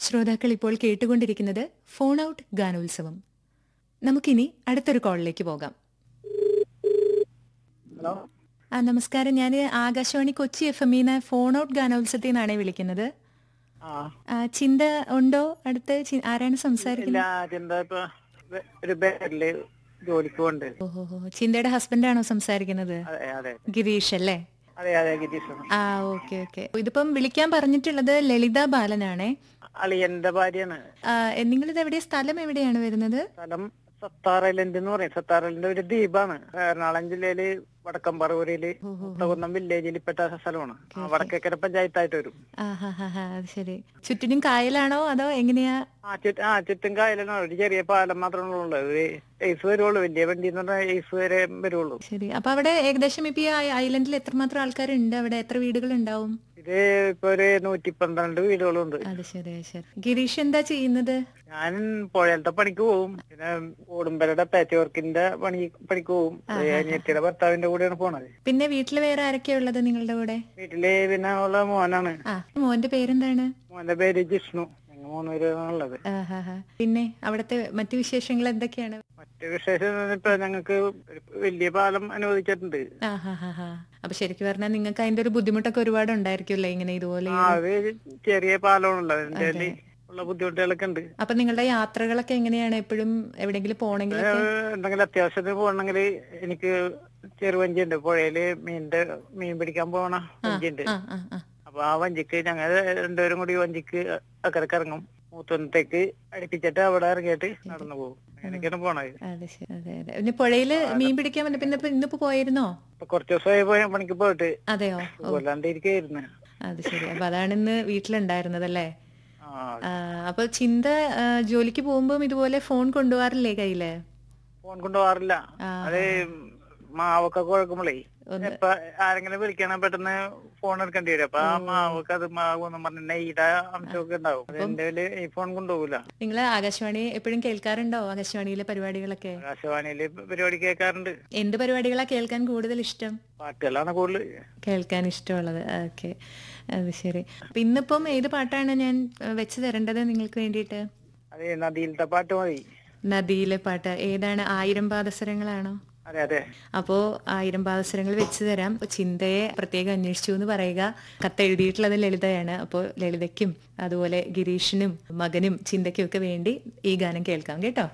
ശ്രോതാക്കൾ ഇപ്പോൾ കേട്ടുകൊണ്ടിരിക്കുന്നത് ഫോൺ ഔട്ട് ഗാനോത്സവം നമുക്കിനി അടുത്തൊരു കോളിലേക്ക് പോകാം ഹലോ ആ നമസ്കാരം ഞാൻ ആകാശവാണി കൊച്ചി എഫ് എമ്മിന്ന് ഫോൺ ഔട്ട് ഗാനോത്സവത്തിൽ നിന്നാണ് വിളിക്കുന്നത് ആ ആ, ചിന്ത ഉണ്ടോ അടുത്ത് ചി- ആരാണ് ഇല്ല സംസാരിക്കുന്നത് ചിന്ത ഇപ്പൊ വെ- ഒരു പേരില് ജോലിക്ക് പോണ്ട് ഓഹോ ചിന്തയുടെ ഹസ്ബൻഡാണോ സംസാരിക്കുന്നത് ആ, അതെ അതെ ഗിരീഷ് അല്ലേ അതെ അതെ ഗിരീഷ് ആ ഓക്കെ ഓക്കെ ഇതിപ്പം വിളിക്കാൻ പറഞ്ഞിട്ടുള്ളത് ലളിത ബാലനാണേ അളിയന്റെ ഭാര്യയാണ് ആ, നിങ്ങളിത് എവിടെ സ്ഥലം എവിടെയാണ് വരുന്നത് സ്ഥലം സത്താർ ഐലൻഡ് എന്ന് പറയും സത്താർ ഐലൻഡ് ഒരു ദ്വീപാണ് എറണാകുളം ജില്ലയില് വടക്കം പറവൂരില് മുത്തകുന്നം വില്ലേജിൽ പെട്ട സ്ഥലമാണ് ആ, വടക്കേക്കര പഞ്ചായത്തായിട്ട് വരും ആ ഹാ ഹാ ഹാ അത് ശരി ചുറ്റിനും കായലാണോ അതോ എങ്ങനെയാ ആ ചുറ്റും ആ ചുറ്റും കായലാണ് ഒരു ചെറിയ പാലം മാത്രമേ ഉള്ളൂ ഒരു ഏസ് വരുള്ളൂ വലിയ വണ്ടി എന്ന് പറഞ്ഞാൽ ഏസ് വരെ വരുള്ളൂ ശരി അപ്പൊ അവിടെ ഏകദേശം ഇപ്പൊ ഈ ഐ- ഐലൻഡിൽ എത്രമാത്രം ആൾക്കാരുണ്ട് അവിടെ എത്ര വീടുകൾ ഉണ്ടാവും ഇത് ഇപ്പൊ ഒരു നൂറ്റി പന്ത്രണ്ട് വീടുകളുണ്ട് അത് ശരി അത് ശരി ഗിരീഷ് എന്താ ചെയ്യുന്നത് ഞാൻ പുഴയിലത്തെ പണിക്ക് പോവും പിന്നെ ഓടുമ്പലയുടെ പാച്ച് വർക്കിന്റെ പണി പണിക്ക് പോവും അത് അനിയത്തിയുടെ ഭർത്താവിന്റെ കൂടെയാണ് പോണത് പിന്നെ വീട്ടിൽ വേറെ ആരൊക്കെയാ ഉള്ളത് നിങ്ങളുടെ കൂടെ വീട്ടില് പിന്നെ ഉള്ള മോനാണ് ആ മോന്റെ പേരെന്താണ് മോന്റെ പേര് ജിഷ്ണു ഞങ്ങൾ മൂന്നുപേരാണ് ഉള്ളത് ആ ഹാ ഹാ പിന്നെ അവിടുത്തെ മറ്റു വിശേഷങ്ങൾ എന്തൊക്കെയാണ് മറ്റു വിശേഷം ഇപ്പൊ ഞങ്ങൾക്ക് ഒരു വലിയ പാലം അനുവദിച്ചിട്ടുണ്ട് ആ ഹാ ഹാ ഹാ അപ്പൊ ശരിക്കും പറഞ്ഞാൽ നിങ്ങൾക്ക് അതിന്റെ ഒരു ബുദ്ധിമുട്ടൊക്കെ ഒരുപാട് ഉണ്ടായിരിക്കുമല്ലേ ഇങ്ങനെ ഇതുപോലെ ആ അത് ചെറിയ പാലമാണുള്ളത് അതിന്റെ ഇടയില് ഉള്ള ബുദ്ധിമുട്ടുകളൊക്കെ ഉണ്ട് അപ്പൊ നിങ്ങളുടെ യാത്രകളൊക്കെ എങ്ങനെയാണ് എപ്പോഴും എവിടെങ്കിലും പോണെങ്കിൽ ഏഹ് എന്തെങ്കിലും അത്യാവശ്യത്തിന് പോകണമെങ്കിൽ എനിക്ക് ചെറുവഞ്ചി ഉണ്ട് പുഴയില് മീനിന്റെ മീൻ പിടിക്കാൻ പോകണ വഞ്ചിയുണ്ട് ആ ആ ആ അപ്പൊ ആ വഞ്ചിക്ക് ഞങ്ങൾ രണ്ടുപേരും കൂടി വഞ്ചിക്ക് അക്കരക്ക് ഇറങ്ങും മൂത്തുന്നത്തേക്ക് അടുപ്പിച്ചിട്ട് അവിടെ ഇറങ്ങിയിട്ട് നടന്നു പോകും അങ്ങനെയൊക്കെയാണ് പോണത് അതെ ശരി അതെ അതെ പിന്നെ പുഴയില് മീൻ പിടിക്കാൻ പറ്റും പിന്നെ ഇപ്പൊ ഇന്നിപ്പോ പോയിരുന്നോ ഇപ്പൊ കുറച്ച് ദിവസമായി പോയി പണിക്ക് പോയിട്ട് അതെയോ കൊല്ലാണ്ട് ഇരിക്കായിരുന്നു അത് ശരി അപ്പൊ അതാണ് ഇന്ന് വീട്ടിലുണ്ടായിരുന്നത് അല്ലേ ആ ആ, അപ്പൊ ചിന്ത ആ, ജോലിക്ക് പോകുമ്പോൾ ഇതുപോലെ ഫോൺ കൊണ്ടുപോകാറില്ലേ കയ്യില് ഫോൺ കൊണ്ടുപോകാറില്ല ആ. അത് മാവൊക്കെ കുഴക്കുമ്പോളേ ഇപ്പൊ ആരെങ്കിലും വിളിക്കണം പെട്ടെന്ന് ഫോൺ എടുക്കേണ്ടി വരും അപ്പൊ ആ മാവൊക്കെ അത് മാവെന്ന് പറഞ്ഞ നെയ്യുടെ അംശമൊക്കെ ഉണ്ടാവും എന്റെ ഈ ഫോൺ കൊണ്ടുപോകില്ല നിങ്ങൾ ആകാശവാണി എപ്പോഴും കേൾക്കാറുണ്ടോ ആകാശവാണിയിലെ പരിപാടികളൊക്കെ ആകാശവാണിയില് പരിപാടി കേൾക്കാറുണ്ട് എന്ത് പരിപാടികളാ കേൾക്കാൻ കൂടുതൽ ഇഷ്ടം പാട്ടുകളാണ് കൂടുതൽ കേൾക്കാൻ ഇഷ്ടമുള്ളത് ഓക്കെ അത് ശരി അപ്പൊ ഇന്നിപ്പം ഏത് പാട്ടാണ് ഞാൻ ആ, വെച്ച് തരേണ്ടത് നിങ്ങൾക്ക് വേണ്ടിയിട്ട് അതെ നദിയിലത്തെ പാട്ട് മതി നദിയിലെ പാട്ട് ഏതാണ് ആയിരം പാദസരങ്ങളാണോ അതെ അതെ അപ്പോ ആയിരം പാദസരങ്ങൾ വെച്ച് തരാം അപ്പൊ ചിന്തയെ പ്രത്യേകം അന്വേഷിച്ചു എന്ന് പറയുക കത്ത് എഴുതിയിട്ടുള്ളത് ലളിതയാണ് അപ്പോൾ ലളിതയ്ക്കും അതുപോലെ ഗിരീഷിനും മകനും ചിന്തയ്ക്കും ഒക്കെ വേണ്ടി ഈ ഗാനം കേൾക്കാം കേട്ടോ